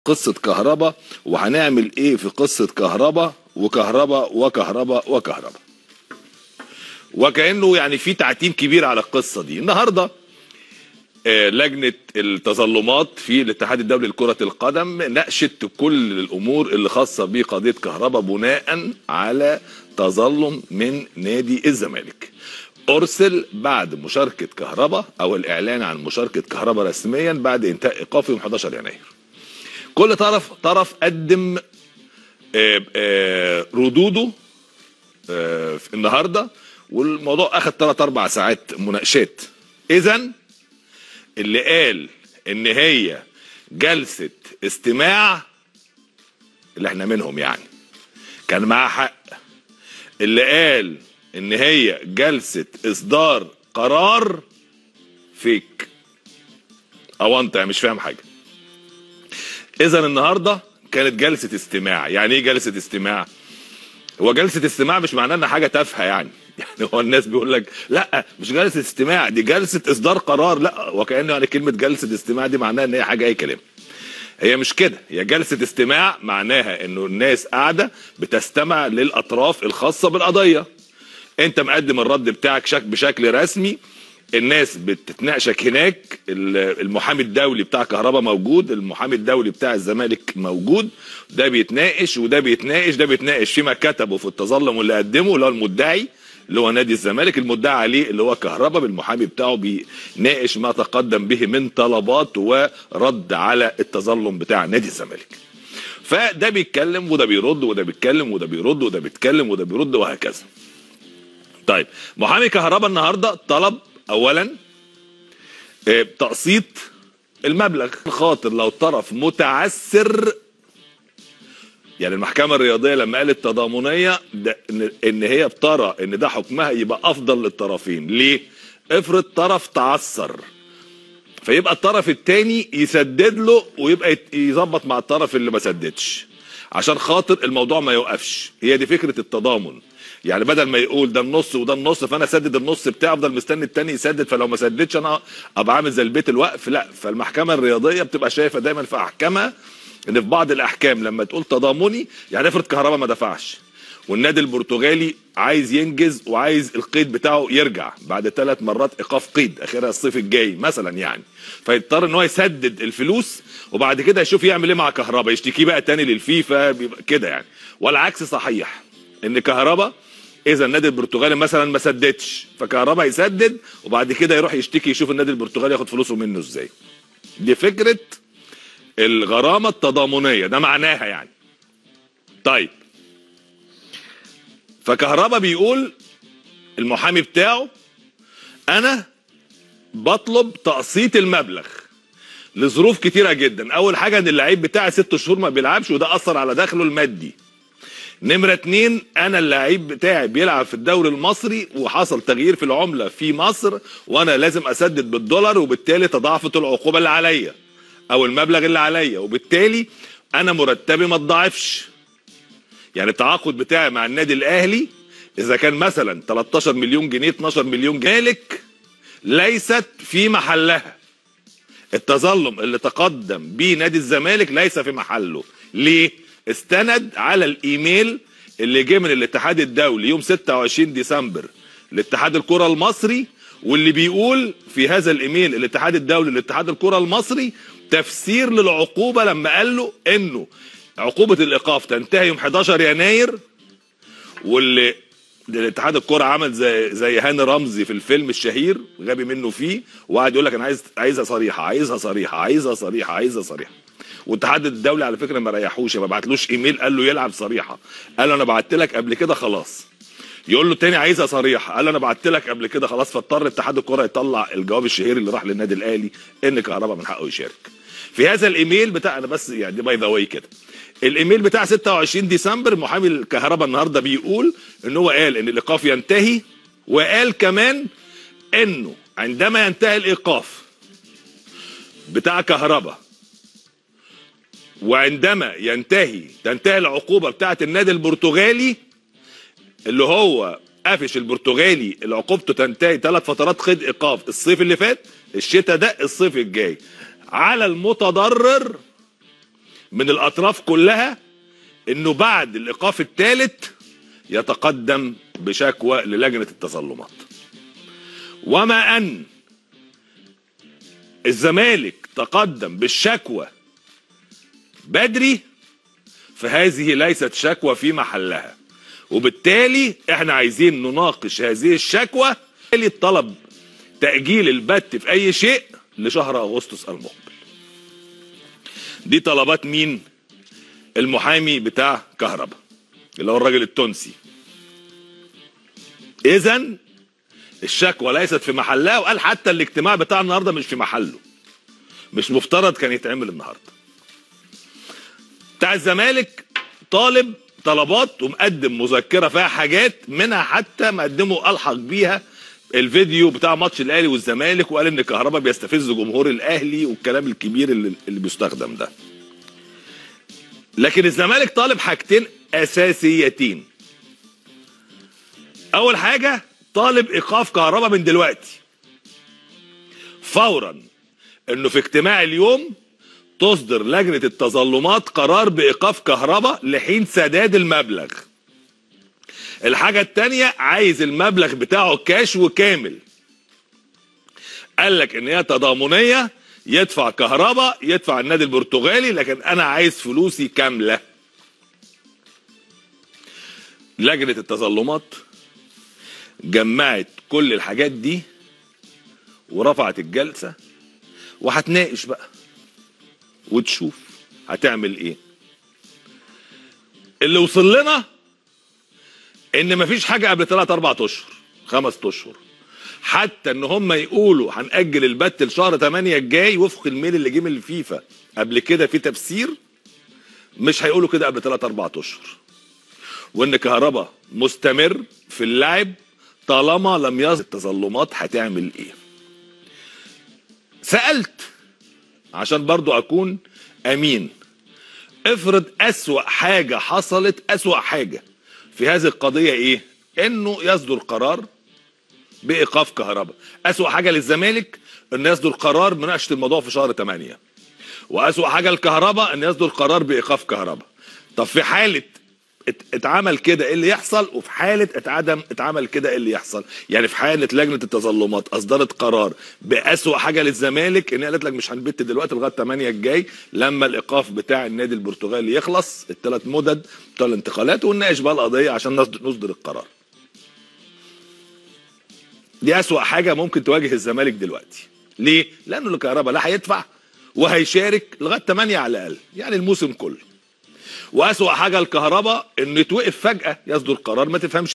قصة كهرباء وهنعمل ايه في قصة كهرباء وكهرباء وكهرباء وكهرباء وكأنه يعني في تعتيم كبير على القصة دي النهاردة آه، لجنة التظلمات في الاتحاد الدولي لكرة القدم ناقشت كل الأمور اللي خاصة بقضية كهرباء بناء على تظلم من نادي الزمالك أرسل بعد مشاركة كهرباء أو الإعلان عن مشاركة كهرباء رسميا بعد إنتهاء إيقافه يوم 11 يناير كل طرف طرف قدم آه، آه، ردوده آه، في النهارده والموضوع اخذ 3 4 ساعات مناقشات اذا اللي قال ان هي جلسه استماع اللي احنا منهم يعني كان معاه حق اللي قال ان هي جلسه اصدار قرار فيك او انت مش فاهم حاجه اذا النهارده كانت جلسه استماع يعني ايه جلسه استماع هو جلسه استماع مش معناه ان حاجه تافهه يعني يعني هو الناس بيقول لك لا مش جلسه استماع دي جلسه اصدار قرار لا وكانه يعني كلمه جلسه استماع دي معناها ان هي حاجه اي كلام هي مش كده هي جلسه استماع معناها انه الناس قاعده بتستمع للاطراف الخاصه بالقضيه انت مقدم الرد بتاعك شك بشكل رسمي الناس بتتناقشك هناك ال- المحامي الدولي بتاع كهرباء موجود المحامي الدولي بتاع الزمالك موجود ده بيتناقش وده بيتناقش ده بيتناقش فيما كتبه في التظلم واللي قدمه اللي هو المدعي اللي هو نادي الزمالك المدعي عليه اللي هو كهرباء بالمحامي بتاعه بيناقش ما تقدم به من طلبات ورد على التظلم بتاع نادي الزمالك فده بيتكلم وده بيرد وده بيتكلم وده بيرد وده بيتكلم وده بيرد وهكذا طيب محامي كهرباء النهارده طلب اولا آه، تقسيط المبلغ خاطر لو طرف متعسر يعني المحكمه الرياضيه لما قالت تضامنيه ده ان إن هي بترى ان ده حكمها يبقى افضل للطرفين ليه افرض طرف تعثر فيبقى الطرف التاني يسدد له ويبقى يت- يظبط مع الطرف اللي ما سددش عشان خاطر الموضوع ما يوقفش هي دي فكره التضامن يعني بدل ما يقول ده النص وده النص فانا اسدد النص بتاعي افضل مستني التاني يسدد فلو ما سددش انا ابقى عامل زي البيت الوقف لا فالمحكمه الرياضيه بتبقى شايفه دايما في احكامها ان في بعض الاحكام لما تقول تضامني يعني افرض كهرباء ما دفعش والنادي البرتغالي عايز ينجز وعايز القيد بتاعه يرجع بعد ثلاث مرات ايقاف قيد اخرها الصيف الجاي مثلا يعني فيضطر ان هو يسدد الفلوس وبعد كده يشوف يعمل ايه مع كهرباء يشتكيه بقى تاني للفيفا بيبقى كده يعني والعكس صحيح ان كهرباء اذا النادي البرتغالي مثلا ما سددش فكهرباء يسدد وبعد كده يروح يشتكي يشوف النادي البرتغالي ياخد فلوسه منه ازاي دي فكره الغرامه التضامنيه ده معناها يعني طيب فكهربا بيقول المحامي بتاعه انا بطلب تقسيط المبلغ لظروف كتيرة جدا اول حاجة ان اللعيب بتاعي ست شهور ما بيلعبش وده اثر على دخله المادي نمرة اتنين انا اللعيب بتاعي بيلعب في الدوري المصري وحصل تغيير في العملة في مصر وانا لازم اسدد بالدولار وبالتالي تضاعفت العقوبة اللي عليا او المبلغ اللي عليا وبالتالي انا مرتبي ما اتضاعفش يعني التعاقد بتاعي مع النادي الاهلي اذا كان مثلا 13 مليون جنيه 12 مليون جنيه مالك ليست في محلها التظلم اللي تقدم به نادي الزمالك ليس في محله ليه استند على الايميل اللي جه من الاتحاد الدولي يوم 26 ديسمبر لاتحاد الكره المصري واللي بيقول في هذا الايميل الاتحاد الدولي لاتحاد الكره المصري تفسير للعقوبه لما قال له انه عقوبه الايقاف تنتهي يوم 11 يناير واللي الاتحاد الكوره عمل زي زي هاني رمزي في الفيلم الشهير غبي منه فيه وقعد يقول لك انا عايز عايزها صريحه عايزها صريحه عايزها صريحه عايزها صريحه والاتحاد الدولي على فكره ما ريحوش ما بعتلوش ايميل قال له يلعب صريحه قال له انا بعت لك قبل كده خلاص يقول له تاني عايزها صريحه قال له انا بعت لك قبل كده خلاص فاضطر اتحاد الكوره يطلع الجواب الشهير اللي راح للنادي الاهلي ان كهربا من حقه يشارك في هذا الايميل بتاع انا بس يعني باي ذا واي كده الايميل بتاع 26 ديسمبر محامي الكهرباء النهارده بيقول ان هو قال ان الايقاف ينتهي وقال كمان انه عندما ينتهي الايقاف بتاع كهرباء وعندما ينتهي تنتهي العقوبه بتاعه النادي البرتغالي اللي هو قافش البرتغالي اللي عقوبته تنتهي ثلاث فترات قيد ايقاف الصيف اللي فات الشتاء ده الصيف الجاي على المتضرر من الاطراف كلها انه بعد الايقاف الثالث يتقدم بشكوى للجنه التظلمات وما ان الزمالك تقدم بالشكوى بدري فهذه ليست شكوى في محلها وبالتالي احنا عايزين نناقش هذه الشكوى اللي طلب تأجيل البت في أي شيء لشهر أغسطس المقبل دي طلبات مين المحامي بتاع كهرباء اللي هو الراجل التونسي اذا الشكوى ليست في محلها وقال حتى الاجتماع بتاع النهارده مش في محله مش مفترض كان يتعمل النهارده بتاع الزمالك طالب طلبات ومقدم مذكره فيها حاجات منها حتى مقدمه الحق بيها الفيديو بتاع ماتش الاهلي والزمالك وقال ان كهربا بيستفز جمهور الاهلي والكلام الكبير اللي, اللي بيستخدم ده لكن الزمالك طالب حاجتين اساسيتين اول حاجه طالب ايقاف كهربا من دلوقتي فورا انه في اجتماع اليوم تصدر لجنه التظلمات قرار بايقاف كهربا لحين سداد المبلغ الحاجة التانية عايز المبلغ بتاعه كاش وكامل قال لك ان هي تضامنية يدفع كهرباء يدفع النادي البرتغالي لكن انا عايز فلوسي كاملة لجنة التظلمات جمعت كل الحاجات دي ورفعت الجلسة وهتناقش بقى وتشوف هتعمل ايه اللي وصل لنا ان مفيش حاجه قبل 3 4 اشهر خمس اشهر حتى ان هم يقولوا هنأجل البت لشهر 8 الجاي وفق الميل اللي جه من الفيفا قبل كده في تفسير مش هيقولوا كده قبل 3 4 اشهر وان كهربا مستمر في اللعب طالما لم يصل التظلمات هتعمل ايه سألت عشان برضو اكون امين افرض اسوأ حاجة حصلت اسوأ حاجة في هذه القضية ايه انه يصدر قرار بايقاف كهرباء اسوأ حاجة للزمالك ان يصدر قرار بمناقشة الموضوع في شهر 8 واسوأ حاجة للكهرباء ان يصدر قرار بايقاف كهرباء طب في حالة ات- اتعمل كده ايه اللي يحصل وفي حاله اتعدم اتعمل كده ايه اللي يحصل يعني في حاله لجنه التظلمات اصدرت قرار باسوا حاجه للزمالك ان هي قالت لك مش هنبت دلوقتي لغايه 8 الجاي لما الايقاف بتاع النادي البرتغالي يخلص الثلاث مدد بتوع الانتقالات ونناقش بقى القضيه عشان نصدر, نصدر القرار دي اسوا حاجه ممكن تواجه الزمالك دلوقتي ليه لانه الكهرباء لا هيدفع وهيشارك لغايه 8 على الاقل يعني الموسم كله واسوأ حاجه الكهرباء انه يتوقف فجاه يصدر قرار ما تفهمش